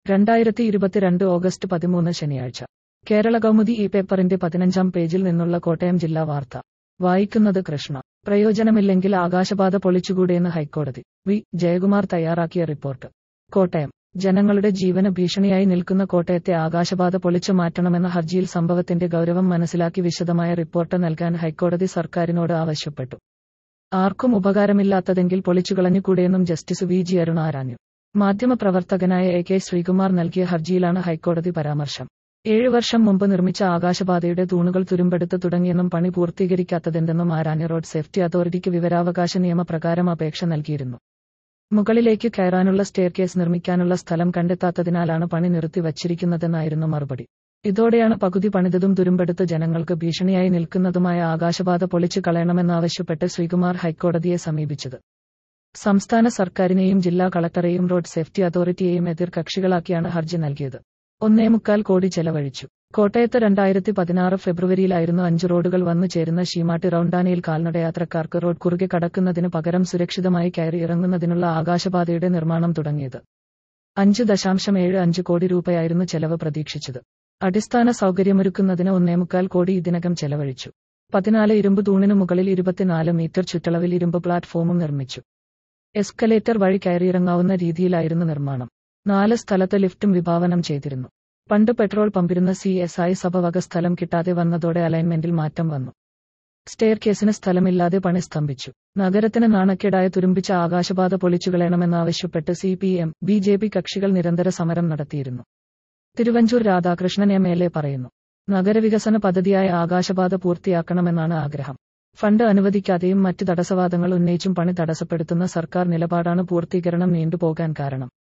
രണ്ടായിരത്തി ഇരുപത്തിരണ്ട് ഓഗസ്റ്റ് പതിമൂന്ന് ശനിയാഴ്ച കേരള കൗമുദി ഈ പേപ്പറിന്റെ പതിനഞ്ചാം പേജിൽ നിന്നുള്ള കോട്ടയം ജില്ലാ വാർത്ത വായിക്കുന്നത് കൃഷ്ണ പ്രയോജനമില്ലെങ്കിൽ ആകാശപാത പൊളിച്ചുകൂടെയെന്ന് ഹൈക്കോടതി വി ജയകുമാർ തയ്യാറാക്കിയ റിപ്പോർട്ട് കോട്ടയം ജനങ്ങളുടെ ജീവന് ഭീഷണിയായി നിൽക്കുന്ന കോട്ടയത്തെ ആകാശപാത പൊളിച്ചു മാറ്റണമെന്ന ഹർജിയിൽ സംഭവത്തിന്റെ ഗൗരവം മനസ്സിലാക്കി വിശദമായ റിപ്പോർട്ട് നൽകാൻ ഹൈക്കോടതി സർക്കാരിനോട് ആവശ്യപ്പെട്ടു ആർക്കും ഉപകാരമില്ലാത്തതെങ്കിൽ പൊളിച്ചുകളഞ്ഞുകൂടെയെന്നും ജസ്റ്റിസ് വി ജി അരുണ ആരാഞ്ഞു മാധ്യമപ്രവർത്തകനായ എ കെ ശ്രീകുമാർ നൽകിയ ഹർജിയിലാണ് ഹൈക്കോടതി പരാമർശം ഏഴു വർഷം മുമ്പ് നിർമ്മിച്ച ആകാശപാതയുടെ തൂണുകൾ തുരുമ്പെടുത്ത് തുടങ്ങിയെന്നും പണി പൂർത്തീകരിക്കാത്തതെന്തെന്നും ആരാഞ്ഞ റോഡ് സേഫ്റ്റി അതോറിറ്റിക്ക് വിവരാവകാശ നിയമപ്രകാരം അപേക്ഷ നൽകിയിരുന്നു മുകളിലേക്ക് കയറാനുള്ള സ്റ്റെയർകേസ് നിർമ്മിക്കാനുള്ള സ്ഥലം കണ്ടെത്താത്തതിനാലാണ് പണി നിർത്തി വച്ചിരിക്കുന്നതെന്നായിരുന്നു മറുപടി ഇതോടെയാണ് പകുതി പണിതതും തുരുമ്പെടുത്ത് ജനങ്ങൾക്ക് ഭീഷണിയായി നിൽക്കുന്നതുമായ ആകാശപാത പൊളിച്ചു കളയണമെന്നാവശ്യപ്പെട്ട് ശ്രീകുമാർ ഹൈക്കോടതിയെ സമീപിച്ചത് സംസ്ഥാന സർക്കാരിനെയും ജില്ലാ കളക്ടറെയും റോഡ് സേഫ്റ്റി അതോറിറ്റിയെയും എതിർ കക്ഷികളാക്കിയാണ് ഹർജി നൽകിയത് ഒന്നേ മുക്കാൽ കോടി ചെലവഴിച്ചു കോട്ടയത്ത് രണ്ടായിരത്തി പതിനാറ് ഫെബ്രുവരിയിലായിരുന്നു അഞ്ച് റോഡുകൾ വന്നു ചേരുന്ന ഷീമാട്ടി റൌണ്ടാനയിൽ കാൽനടയാത്രക്കാർക്ക് റോഡ് കുറുകെ കടക്കുന്നതിന് പകരം സുരക്ഷിതമായി കയറി ഇറങ്ങുന്നതിനുള്ള ആകാശപാതയുടെ നിർമ്മാണം തുടങ്ങിയത് അഞ്ച് ദശാംശം ഏഴ് അഞ്ച് കോടി രൂപയായിരുന്നു ചെലവ് പ്രതീക്ഷിച്ചത് അടിസ്ഥാന സൗകര്യമൊരുക്കുന്നതിന് ഒന്നേമുക്കാൽ കോടി ഇതിനകം ചെലവഴിച്ചു പതിനാല് ഇരുമ്പ് തൂണിനു മുകളിൽ ഇരുപത്തിനാല് മീറ്റർ ചുറ്റളവിൽ ഇരുമ്പ് പ്ലാറ്റ്ഫോമും നിർമ്മിച്ചു എസ്കലേറ്റർ വഴി കയറിയിറങ്ങാവുന്ന രീതിയിലായിരുന്നു നിർമ്മാണം നാല് സ്ഥലത്ത് ലിഫ്റ്റും വിഭാവനം ചെയ്തിരുന്നു പണ്ട് പെട്രോൾ പമ്പിരുന്ന സി എസ് ഐ സഭ വക സ്ഥലം കിട്ടാതെ വന്നതോടെ അലൈൻമെന്റിൽ മാറ്റം വന്നു സ്റ്റെയർ കേസിന് സ്ഥലമില്ലാതെ പണി സ്തംഭിച്ചു നഗരത്തിന് നാണക്കേടായ തുരുമ്പിച്ച ആകാശപാത പൊളിച്ചുകളയണമെന്നാവശ്യപ്പെട്ട് C P M B J P കക്ഷികൾ നിരന്തര സമരം നടത്തിയിരുന്നു Thiruvanchoor Radhakrishnan M L A പറയുന്നു നഗരവികസന പദ്ധതിയായ ആകാശപാത പൂർത്തിയാക്കണമെന്നാണ് ആഗ്രഹം ഫണ്ട് അനുവദിക്കാതെയും മറ്റ് തടസ്സവാദങ്ങൾ ഉന്നയിച്ചും പണി തടസ്സപ്പെടുത്തുന്ന സർക്കാർ നിലപാടാണ് പൂർത്തീകരണം നീണ്ടുപോകാൻ കാരണം